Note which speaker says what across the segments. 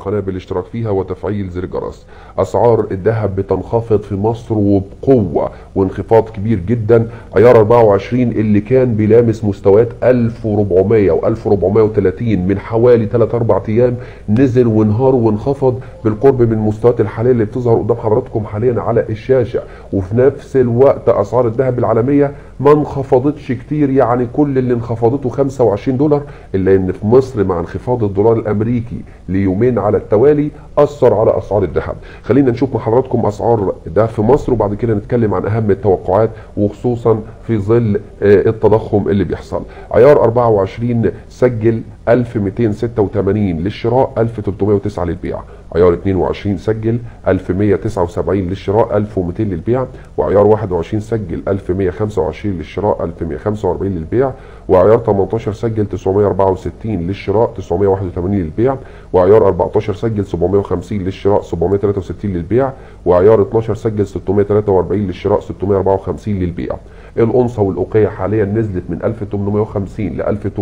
Speaker 1: القناة بالاشتراك فيها وتفعيل زر الجرس أسعار الذهب بتنخفض في مصر وبقوة وانخفاض كبير جدا عيار 24 اللي كان بيلامس مستويات 1400 و 1430 من حوالي 3 4 ايام نزل وانهار وانخفض بالقرب من المستويات الحاليه اللي بتظهر قدام حضراتكم حاليا على الشاشه وفي نفس الوقت اسعار الذهب العالميه ما انخفضتش كتير يعني كل اللي انخفضته 25 دولار الا ان في مصر مع انخفاض الدولار الامريكي ليومين على التوالي اثر على اسعار الذهب خلينا نشوف مع حضراتكم اسعار ده في مصر وبعد كده نتكلم عن اهم التوقعات وخصوصا في ظل آه، التضخم اللي بيحصل عيار 24 سجل 1286 للشراء 1309 للبيع عيار 22 سجل 1179 للشراء 1200 للبيع وعيار 21 سجل 1125 للشراء 1145 للبيع وعيار 18 سجل 964 للشراء 981 للبيع وعيار 14 سجل 750 للشراء 763 للبيع وعيار 12 سجل 643 للشراء 654 للبيع الأنصة والأوقية حاليا نزلت من 1850 ل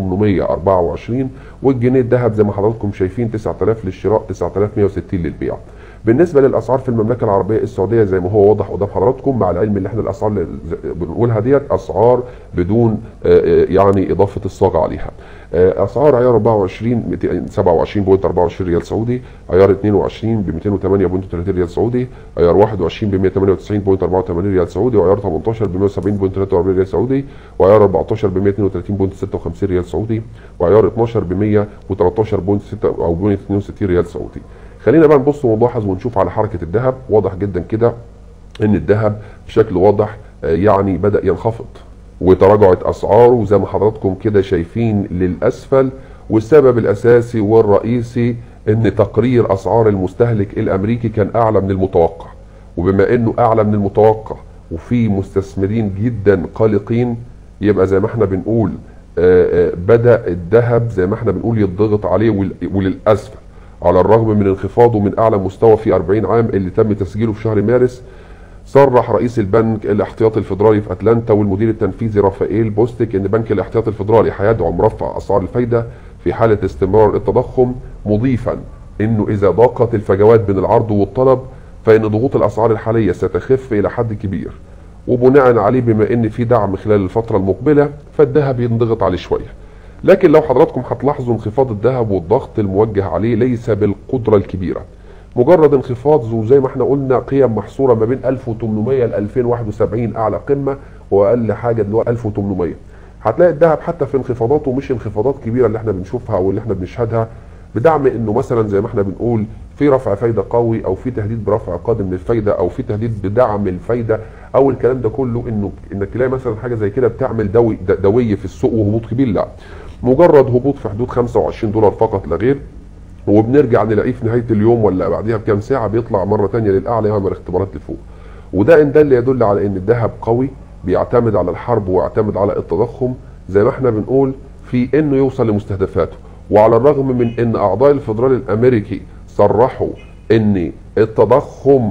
Speaker 1: 1824 والجنيه الذهب زي ما حضراتكم شايفين 9000 للشراء 9160 للبيع بالنسبه للاسعار في المملكه العربيه السعوديه زي ما هو واضح قدام حضراتكم مع العلم ان احنا الاسعار اللي ز- بنقولها ديت اسعار بدون آه، آه، يعني اضافه الصاغه عليها آه، اسعار عيار 24 227.24 ريال سعودي عيار 22 ب 208.30 ريال سعودي عيار 21 ب 198.84 ريال سعودي وعيار 18 ب 170.43 ريال سعودي وعيار 14 ب 132.56 ريال سعودي وعيار 12 ب 113.6 او 62 ريال سعودي خلينا بقى نبص ونلاحظ ونشوف على حركه الذهب واضح جدا كده ان الذهب بشكل واضح آه، يعني بدا ينخفض وتراجعت اسعاره زي ما حضراتكم كده شايفين للاسفل والسبب الاساسي والرئيسي ان تقرير اسعار المستهلك الامريكي كان اعلى من المتوقع وبما انه اعلى من المتوقع وفي مستثمرين جدا قلقين يبقى زي ما احنا بنقول آه، آه، بدا الذهب زي ما احنا بنقول يضغط عليه وال- وللاسفل على الرغم من انخفاضه من اعلى مستوى في 40 عام اللي تم تسجيله في شهر مارس صرح رئيس البنك الاحتياطي الفيدرالي في اتلانتا والمدير التنفيذي رافائيل بوستك ان بنك الاحتياطي الفيدرالي هيدعم رفع اسعار الفايده في حاله استمرار التضخم مضيفا انه اذا ضاقت الفجوات بين العرض والطلب فان ضغوط الاسعار الحاليه ستخف الى حد كبير وبناء عليه بما ان في دعم خلال الفتره المقبله فالذهب ينضغط عليه شويه لكن لو حضراتكم هتلاحظوا انخفاض الذهب والضغط الموجه عليه ليس بالقدره الكبيره مجرد انخفاض ذو زي ما احنا قلنا قيم محصوره ما بين 1800 ل 2071 اعلى قمه واقل حاجه دلوقتي 1800 هتلاقي الذهب حتى في انخفاضاته مش انخفاضات كبيره اللي احنا بنشوفها او اللي احنا بنشهدها بدعم انه مثلا زي ما احنا بنقول في رفع فايده قوي او في تهديد برفع قادم للفايده او في تهديد بدعم الفايده او الكلام ده كله انه انك تلاقي مثلا حاجه زي كده بتعمل دوي د- دويه في السوق وهبوط كبير لا مجرد هبوط في حدود 25 دولار فقط لا غير وبنرجع نلاقيه في نهايه اليوم ولا بعديها بكام ساعه بيطلع مره تانية للاعلى يعمل اختبارات لفوق وده ان ده اللي يدل على ان الذهب قوي بيعتمد على الحرب ويعتمد على التضخم زي ما احنا بنقول في انه يوصل لمستهدفاته وعلى الرغم من ان اعضاء الفدرالي الامريكي صرحوا ان التضخم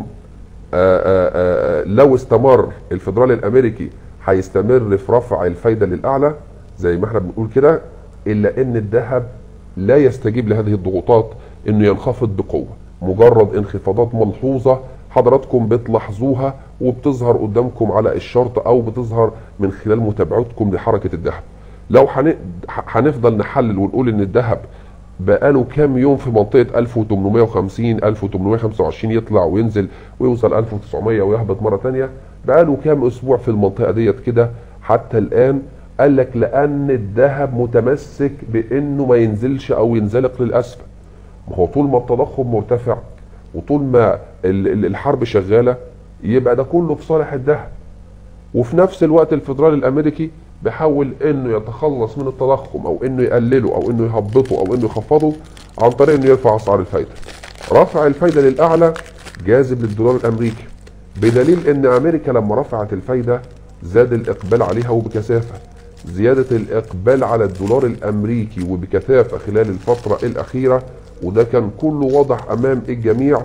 Speaker 1: آآ آآ لو استمر الفدرالي الامريكي هيستمر في رفع الفايده للاعلى زي ما احنا بنقول كده الا ان الذهب لا يستجيب لهذه الضغوطات انه ينخفض بقوه مجرد انخفاضات ملحوظه حضراتكم بتلاحظوها وبتظهر قدامكم على الشرط او بتظهر من خلال متابعتكم لحركه الذهب لو هن- هنفضل نحلل ونقول ان الذهب بقاله كام يوم في منطقه 1850 1825 يطلع وينزل ويوصل 1900 ويهبط مره تانية بقاله كام اسبوع في المنطقه ديت كده حتى الان قال لك لان الذهب متمسك بانه ما ينزلش او ينزلق للاسفل ما هو طول ما التضخم مرتفع وطول ما ال- ال- الحرب شغاله يبقى ده كله في صالح الذهب وفي نفس الوقت الفدرالي الامريكي بيحاول انه يتخلص من التضخم او انه يقلله او انه يهبطه او انه يخفضه عن طريق انه يرفع اسعار الفايده. رفع الفايده للاعلى جاذب للدولار الامريكي بدليل ان امريكا لما رفعت الفايده زاد الاقبال عليها وبكثافه. زياده الاقبال على الدولار الامريكي وبكثافه خلال الفتره الاخيره وده كان كله واضح امام الجميع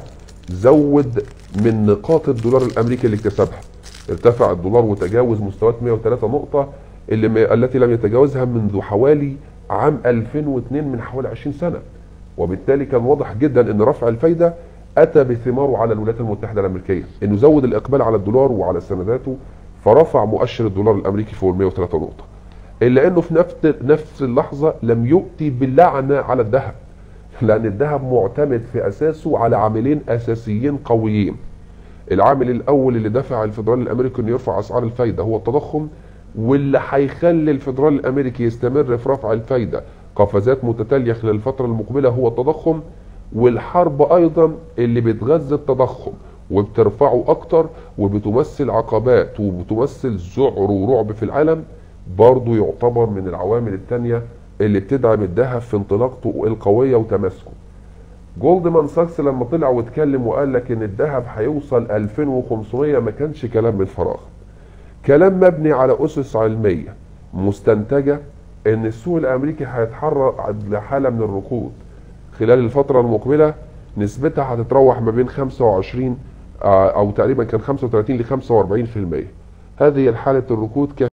Speaker 1: زود من نقاط الدولار الامريكي اللي اكتسبها. ارتفع الدولار وتجاوز مستويات 103 نقطة اللي ما التي لم يتجاوزها منذ حوالي عام 2002 من حوالي 20 سنة وبالتالي كان واضح جدا ان رفع الفايده اتى بثماره على الولايات المتحده الامريكيه انه زود الاقبال على الدولار وعلى سنداته فرفع مؤشر الدولار الامريكي فوق ال 103 نقطه الا انه في نفس نفس اللحظه لم يؤتي باللعنه على الذهب لان الذهب معتمد في اساسه على عاملين اساسيين قويين العامل الاول اللي دفع الفدرالي الامريكي انه يرفع اسعار الفايده هو التضخم واللي هيخلي الفدرالي الامريكي يستمر في رفع الفايده قفزات متتاليه خلال الفتره المقبله هو التضخم والحرب ايضا اللي بتغذي التضخم وبترفعه اكتر وبتمثل عقبات وبتمثل ذعر ورعب في العالم برضه يعتبر من العوامل التانية اللي بتدعم الذهب في انطلاقته القوية وتماسكه جولدمان ساكس لما طلع واتكلم وقال لك ان الذهب هيوصل 2500 ما كانش كلام من فراغ كلام مبني على اسس علميه مستنتجه ان السوق الامريكي هيتحرك لحاله من الركود خلال الفتره المقبله نسبتها هتتراوح ما بين 25 او تقريبا كان 35 ل 45% هذه الحاله الركود كافيه